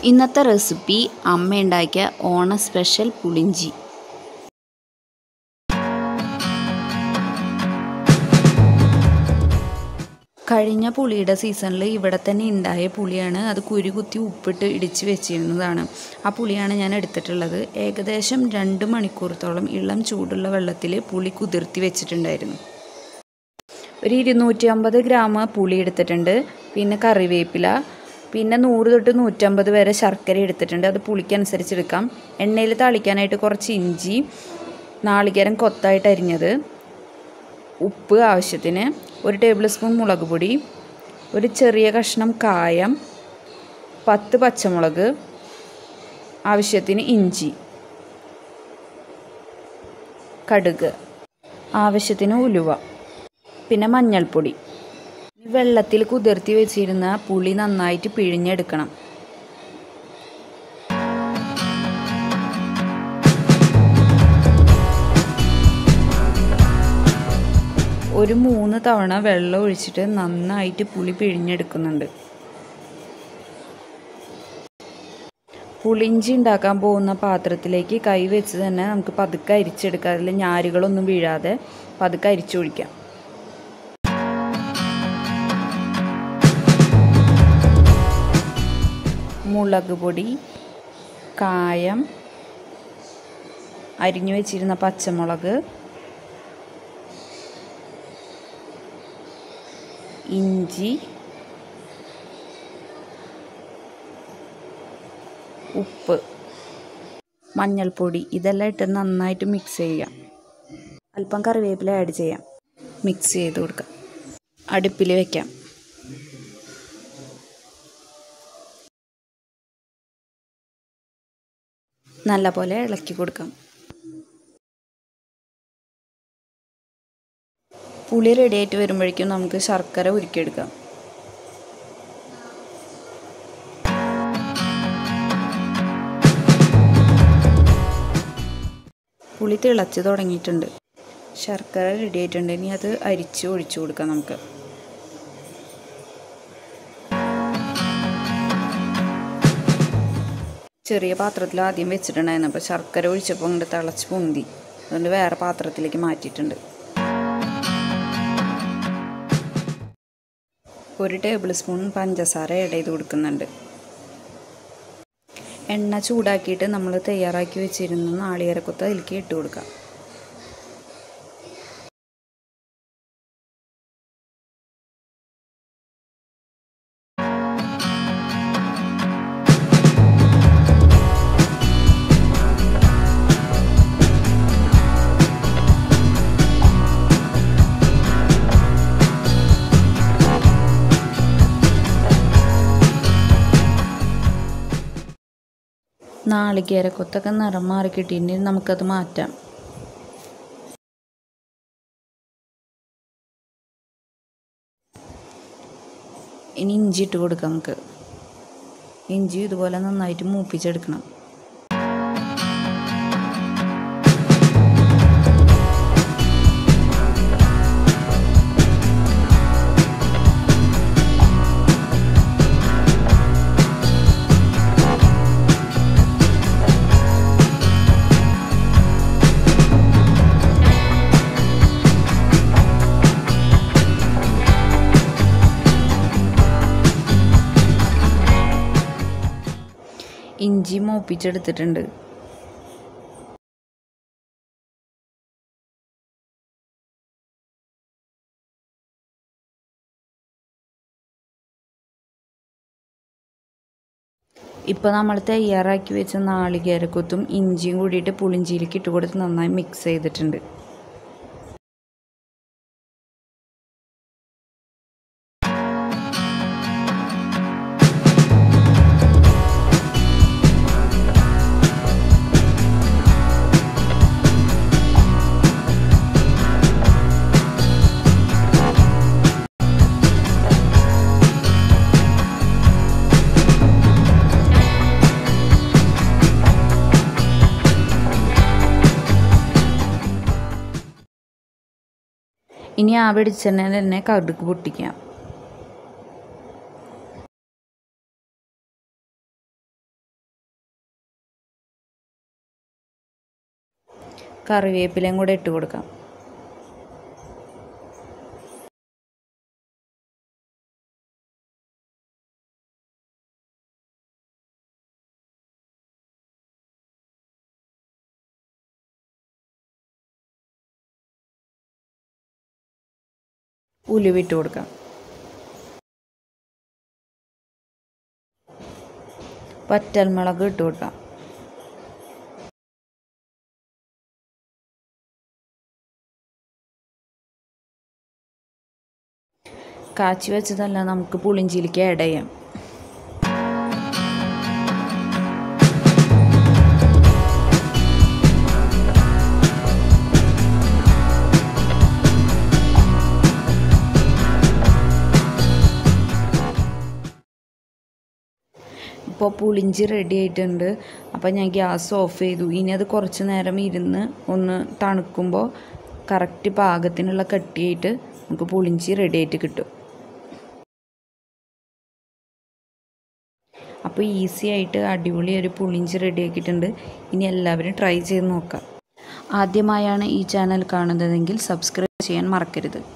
ഇന്നത്തെ റെസിപ്പി അമ്മ ഉണ്ടാക്കിയ ഓണ സ്പെഷ്യൽ പുളിഞ്ചി കഴിഞ്ഞ പുളിയുടെ സീസണിൽ ഇവിടെ തന്നെ ഉണ്ടായ പുളിയാണ് അത് കുരു കുത്തി ഉപ്പിട്ട് ഇടിച്ച് വെച്ചിരുന്നതാണ് ആ പുളിയാണ് ഞാൻ എടുത്തിട്ടുള്ളത് ഏകദേശം രണ്ട് മണിക്കൂറത്തോളം ഇളം ചൂടുള്ള വെള്ളത്തിൽ പുളി കുതിർത്തി വെച്ചിട്ടുണ്ടായിരുന്നു ഒരു ഇരുന്നൂറ്റി അമ്പത് ഗ്രാം പുളി എടുത്തിട്ടുണ്ട് പിന്നെ കറിവേപ്പില പിന്നെ നൂറ് തൊട്ട് നൂറ്റമ്പത് വരെ ശർക്കര എടുത്തിട്ടുണ്ട് അത് പുളിക്കനുസരിച്ച് എടുക്കാം എണ്ണയിൽ താളിക്കാനായിട്ട് കുറച്ച് ഇഞ്ചി നാളികേരം കൊത്തായിട്ട് അരിഞ്ഞത് ഉപ്പ് ആവശ്യത്തിന് ഒരു ടേബിൾ സ്പൂൺ മുളക് പൊടി ഒരു ചെറിയ കഷ്ണം കായം പത്ത് പച്ചമുളക് ആവശ്യത്തിന് ഇഞ്ചി കടുക് ആവശ്യത്തിന് ഉലുവ പിന്നെ മഞ്ഞൾപ്പൊടി വെള്ളത്തിൽ കുതിർത്തി വെച്ചിരുന്ന പുളി നന്നായിട്ട് പിഴിഞ്ഞെടുക്കണം ഒരു മൂന്ന് തവണ വെള്ളം ഒഴിച്ചിട്ട് നന്നായിട്ട് പുളി പിഴിഞ്ഞെടുക്കുന്നുണ്ട് പുളിഞ്ചി ഉണ്ടാക്കാൻ പോകുന്ന പാത്രത്തിലേക്ക് കൈ വെച്ച് തന്നെ നമുക്ക് പതുക്കെ അരിച്ചെടുക്കാം അതിൽ ഞാരുകളൊന്നും വീഴാതെ പതുക്കെ അരിച്ചൊഴിക്കാം മുളക് പൊടി കായം അരിഞ്ഞു വെച്ചിരുന്ന പച്ചമുളക് ഇഞ്ചി ഉപ്പ് മഞ്ഞൾപ്പൊടി ഇതെല്ലാം ഇട്ട് നന്നായിട്ട് മിക്സ് ചെയ്യാം അല്പം കറിവേപ്പില ആഡ് ചെയ്യാം മിക്സ് ചെയ്ത് കൊടുക്കാം അടുപ്പിൽ വയ്ക്കാം നല്ല പോലെ ഇളക്കി കൊടുക്കാം പുളി റെഡി ആയിട്ട് വരുമ്പോഴേക്കും നമുക്ക് ശർക്കര ഉരുക്കിയെടുക്കാം പുളി തിളച്ച് തുടങ്ങിയിട്ടുണ്ട് ശർക്കര റെഡി ആയിട്ടുണ്ട് ഇനി അത് അരിച്ച് ഒഴിച്ചു കൊടുക്കാം നമുക്ക് ചെറിയ പാത്രത്തിൽ ആദ്യം വെച്ചിട്ടുണ്ടായിരുന്നു അപ്പോൾ ശർക്കര ഒഴിച്ചപ്പോൾ അങ്ങോട്ട് തിളച്ച് പൊന്തി അതുകൊണ്ട് വേറെ പാത്രത്തിലേക്ക് മാറ്റിയിട്ടുണ്ട് ഒരു ടേബിൾ സ്പൂൺ പഞ്ചസാര ആഡ് ചെയ്ത് കൊടുക്കുന്നുണ്ട് എണ്ണ ചൂടാക്കിയിട്ട് നമ്മൾ തയ്യാറാക്കി വെച്ചിരുന്ന നാളികേരക്കൊത്ത് അതിലേക്ക് ഇട്ട് കൊടുക്കാം നാളികേരക്കൊത്തൊക്കെ നിറം മാറി കിട്ടിയിട്ടുണ്ടെങ്കിൽ നമുക്കത് മാറ്റാം ഇനി ഇഞ്ചി ഇട്ട് കൊടുക്കാം നമുക്ക് ഇഞ്ചി ഇതുപോലെ നന്നായിട്ട് മൂപ്പിച്ചെടുക്കണം ഇഞ്ചി മൂപ്പിച്ചെടുത്തിട്ടുണ്ട് ഇപ്പോൾ നമ്മൾ തയ്യാറാക്കി വെച്ച നാളികേരക്കൊത്തും ഇഞ്ചിയും കൂടിയിട്ട് പുളിഞ്ചിയിലേക്ക് ഇട്ട് കൊടുത്ത് നന്നായി മിക്സ് ചെയ്തിട്ടുണ്ട് ഇനി ആ വെളിച്ചെണ്ണയിൽ തന്നെ കടുക് പൊട്ടിക്കാം കറിവേപ്പിലയും കൂടെ ഇട്ട് കൊടുക്കാം ഉലുവിട്ട് കൊടുക്കാം വറ്റൽമുളക് ഇട്ട് കൊടുക്കാം കാച്ചി വെച്ചതല്ല നമുക്ക് പുളിഞ്ചിയിലേക്ക് ആഡ് ചെയ്യാം ഇപ്പോൾ പുളിഞ്ചി റെഡി ആയിട്ടുണ്ട് അപ്പോൾ ഞാൻ ഗ്യാസ് ഓഫ് ചെയ്തു ഇനി അത് കുറച്ച് നേരം ഇരുന്ന് ഒന്ന് തണുക്കുമ്പോൾ കറക്റ്റ് പാകത്തിനുള്ള കട്ടിയായിട്ട് നമുക്ക് പുളിഞ്ചി റെഡി ആയിട്ട് കിട്ടും അപ്പോൾ ഈസി ആയിട്ട് അടിപൊളി ഒരു പുളിഞ്ചി റെഡി ആക്കിയിട്ടുണ്ട് ഇനി എല്ലാവരും ട്രൈ ചെയ്ത് നോക്കാം ആദ്യമായാണ് ഈ ചാനൽ കാണുന്നതെങ്കിൽ സബ്സ്ക്രൈബ് ചെയ്യാൻ മറക്കരുത്